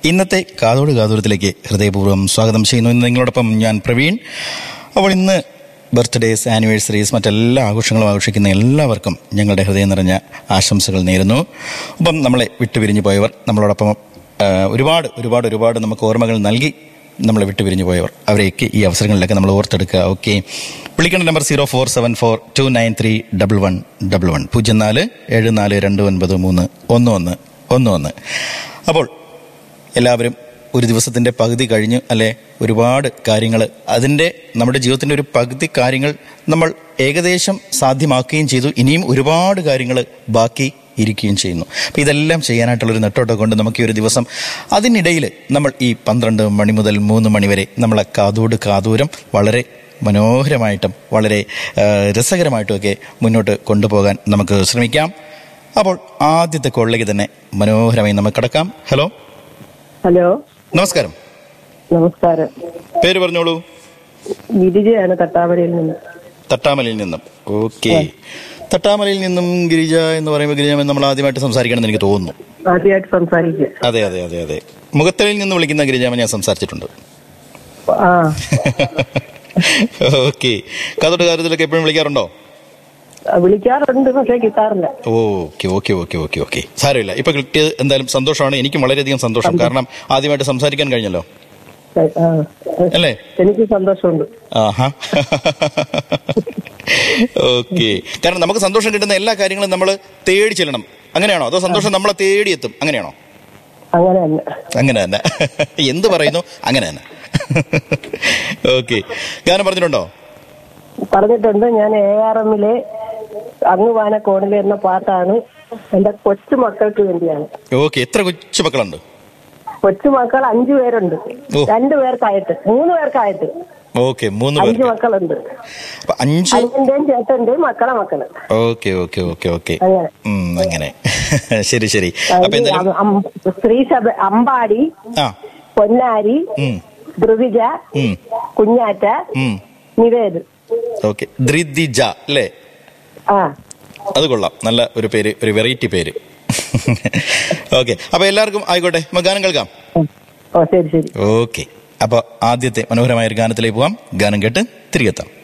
ഇന്നത്തെ കാതോട് കാതോരത്തിലേക്ക് ഹൃദയപൂർവ്വം സ്വാഗതം ചെയ്യുന്നു ഇന്ന് നിങ്ങളോടൊപ്പം ഞാൻ പ്രവീൺ അപ്പോൾ ഇന്ന് ബർത്ത്ഡേസ് ആനിവേഴ്സറീസ് മറ്റെല്ലാ ആഘോഷങ്ങളും ആഘോഷിക്കുന്ന എല്ലാവർക്കും ഞങ്ങളുടെ ഹൃദയം നിറഞ്ഞ ആശംസകൾ നേരുന്നു ഒപ്പം നമ്മളെ വിട്ടുപിരിഞ്ഞു പോയവർ നമ്മളോടൊപ്പം ആ, ഒരുപാട് ഒരുപാട് ഒരുപാട് നമുക്ക് ഓർമ്മകൾ നൽകി നമ്മളെ വിട്ടുപിരിഞ്ഞു പോയവർ അവരെയൊക്കെ ഈ അവസരങ്ങളിലൊക്കെ നമ്മൾ ഓർത്തെടുക്കുക ഓക്കെ വിളിക്കേണ്ട number zero four seven four two nine three double one double one പൂജ്യം നാല് ഏഴ് നാല് രണ്ട് ഒൻപത് മൂന്ന് ഒന്ന് ഒന്ന് ഒന്ന് ഒന്ന് അപ്പോൾ എല്ലാവരും ഒരു ദിവസത്തിൻ്റെ പകുതി കഴിഞ്ഞ് അല്ലെ ഒരുപാട് കാര്യങ്ങൾ അതിൻ്റെ നമ്മുടെ ജീവിതത്തിൻ്റെ ഒരു പകുതി കാര്യങ്ങൾ നമ്മൾ ഏകദേശം സാധ്യമാക്കുകയും ചെയ്തു ഇനിയും ഒരുപാട് കാര്യങ്ങൾ ബാക്കി ഇരിക്കുകയും ചെയ്യുന്നു അപ്പോൾ ഇതെല്ലാം ചെയ്യാനായിട്ടുള്ളൊരു നെട്ടോട്ടം കൊണ്ട് നമുക്ക് ഈ ഒരു ദിവസം അതിനിടയിൽ നമ്മൾ ഈ പന്ത്രണ്ട് മണി മുതൽ മൂന്ന് മണി വരെ നമ്മളെ കാതോട് കാതൂരം വളരെ മനോഹരമായിട്ടും വളരെ ആ, രസകരമായിട്ടുമൊക്കെ മുന്നോട്ട് കൊണ്ടുപോകാൻ നമുക്ക് ശ്രമിക്കാം അപ്പോൾ ആദ്യത്തെ കോളിലേക്ക് തന്നെ മനോഹരമായി നമുക്ക് കിടക്കാം ഹലോ ഹലോ നമസ്കാരം നമസ്കാരം പേര് പറഞ്ഞോളൂ ഗിരിജയാണ് തട്ടാമരയിൽ നിന്ന് തട്ടാമലയിൽ നിന്നും ഓക്കെ തട്ടാമലയിൽ നിന്നും ഗിരിജ എന്ന് പറയുമ്പോൾ ഗിരിജ നമ്മൾ ആദ്യമായിട്ട് സംസാരിക്കണമെന്ന് എനിക്ക് തോന്നുന്നു ആദ്യമായിട്ട് സംസാരിക്കുക അതെ അതെ അതെ അതെ മുഖത്തലയിൽ നിന്ന് വിളിക്കുന്ന ഗിരിജാമ ഞാൻ സംസാരിച്ചിട്ടുണ്ട് ആ ഓക്കെ കാതോട്ട് കാര്യത്തിലൊക്കെ എപ്പോഴും വിളിക്കാറുണ്ടോ വിളിക്കാറുണ്ട് പക്ഷെ കിട്ടാറില്ല okay okay okay okay okay സാരമില്ല ഇപ്പൊ കിട്ടിയത് എന്തായാലും സന്തോഷമാണ് എനിക്കും വളരെയധികം സന്തോഷം കാരണം ആദ്യമായിട്ട് സംസാരിക്കാൻ കഴിഞ്ഞല്ലോ ആ, അല്ലേ എനിക്ക് സന്തോഷമുണ്ട് ആഹാ ഓക്കെ കാരണം നമുക്ക് സന്തോഷം കിട്ടുന്ന എല്ലാ കാര്യങ്ങളും നമ്മൾ തേടി ചെല്ലണം അങ്ങനെയാണോ അതോ സന്തോഷം നമ്മളെ തേടിയെത്തും അങ്ങനെയാണോ അങ്ങനെ തന്നെ അങ്ങനെ തന്നെ എന്ത് പറയുന്നു അങ്ങനെ തന്നെ ഓക്കെ ഗാനം പറഞ്ഞിട്ടുണ്ടോ പറഞ്ഞിട്ടുണ്ട് ഞാൻ എ ആർ എമ്മിലെ അങ്ങ് വാനക്കോണിലെ എന്ന പാട്ടാണ് എന്റെ കൊച്ചുമക്കൾക്ക് വേണ്ടിയാണ് ഓക്കെ എത്ര കൊച്ചു മക്കളുണ്ട് കൊച്ചുമക്കൾ അഞ്ചു പേരുണ്ട് ഓ. രണ്ടു പേർക്കായിട്ട് മൂന്ന് പേർക്കായിട്ട് ഓക്കെ മൂന്ന് അഞ്ചു പേർക്ക് മക്കളുണ്ട് അപ്പൊ അഞ്ച് അനിയന്റെയും ചേട്ടന്റെയും മക്കളെ മക്കള് ഓക്കെ ഓക്കെ ഓക്കെ ഓക്കെ അങ്ങനെ ഉം, അങ്ങനെ ശരി ശരി അപ്പൊ അതായത് എന്തായാലും അം- അം- സ്ത്രീ സഭ അമ്പാടി ആ പൊന്നാരി ഉം, ധ്രുവിജ ഉം, കുഞ്ഞാറ്റ ഉം. നിവേദ് ഓക്കെ ദ്രിദിജ അല്ലേ ആ അത് കൊള്ളാം നല്ല ഒരു പേര് ഒരു വെറൈറ്റി പേര് ഓക്കെ അപ്പൊ എല്ലാവർക്കും ആയിക്കോട്ടെ നമുക്ക് ഗാനം കേൾക്കാം ഓ ശരി ശരി ഓക്കെ അപ്പൊ ആദ്യത്തെ മനോഹരമായ ഒരു ഗാനത്തിലേക്ക് പോവാം ഗാനം കേട്ട് തിരികെത്താം